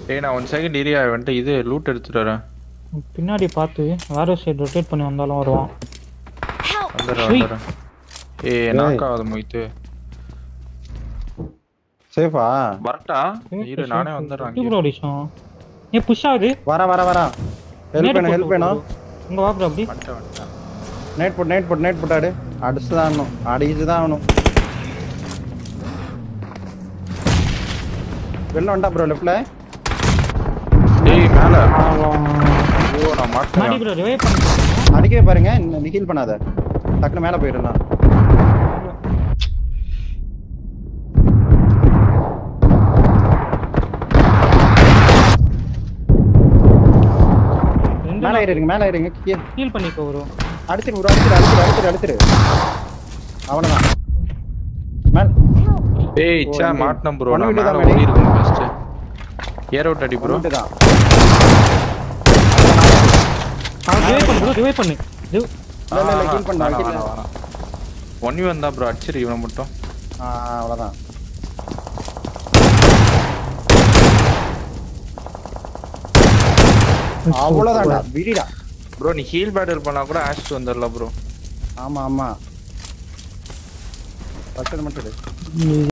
டேய் நான் one second area வந்துட்டு இது லூட் எடுத்துட்டு வரேன் பின்னாடி பார்த்து வேற சைடு ரொட்டேட் பண்ணி வந்தாலும் வருவான் Help! வந்துடுறேன் Sweet. வந்துடுறேன் ஏய் நாக் ஆகுது மொய்த்து சேஃபா வரட்டா இரு நானே வந்துடுறேன் எப்படி அங்கே. ப்ரோ அடிச்சோம் ஏ புஷ் ஆகுது வர வர வர ஹெல்ப் நேடு வேணும் போட்டு ஹெல்ப் வேணும் விடு. இங்க வா ப்ரோ அப்படி வந்துட்டேன் வந்துட்டேன் நைட் போட்டு நைட் போட்டு நைட் போட்டு ஆடு அடிச்சு தான் ஆகணும் அடிச்சு தான் ஆகணும் வெளில வந்துட்டா ப்ரோ லெஃப்ட்ல டேய் மேல அவன் ஐயோ நான் மாடி மாட்டேன் ப்ரோ ரிவைவ் பண்ணிட்டான் அடிக்கவே பாருங்க நீ ஹீல் பண்ணாத டக்குனு மேல போயிடலாம் ரெண்டு மேல ஏறிடுங்க மேல ஏறிங்க கீழே ஹீல் பண்ணிக்கோ ப்ரோ அடிச்சிரு ப்ரோ அடிச்சிரு அடிச்சிரு அடிச்சிரு அடிச்சிரு அவ்வளவுதான் மேல் டேய் ஓ, சே இங்க. மாட்டணும் ப்ரோ ஒண்ணு நான் விட்டுதான் மேல மேலே. ஓடி இருக்கணும் ஃபர்ஸ்ட் ஏர் அவுட் அடி ப்ரோ தான் அவன் ரிவைவ் பண்ணு ப்ரோ ரிவைவ் பண்ணு ரிவ்- இல்ல இல்ல இல்ல ஹீல் பண்ணா வேணாம் ஹீல் வேணாம் வேணாம் ஒன் வி வந்தா ப்ரோ அடிச்சிரு இவனை மட்டும் ஆ அவ்வளவுதான் அவ்வளவுதான்டா விடிடா ப்ரோ நீ ஹீல் பேட்டில் பண்ணா கூட ஆஷ் வந்துடலாம் ப்ரோ ஆமா ஆமா ஃபர்ஸ்ட் மட்டும் எடு. இது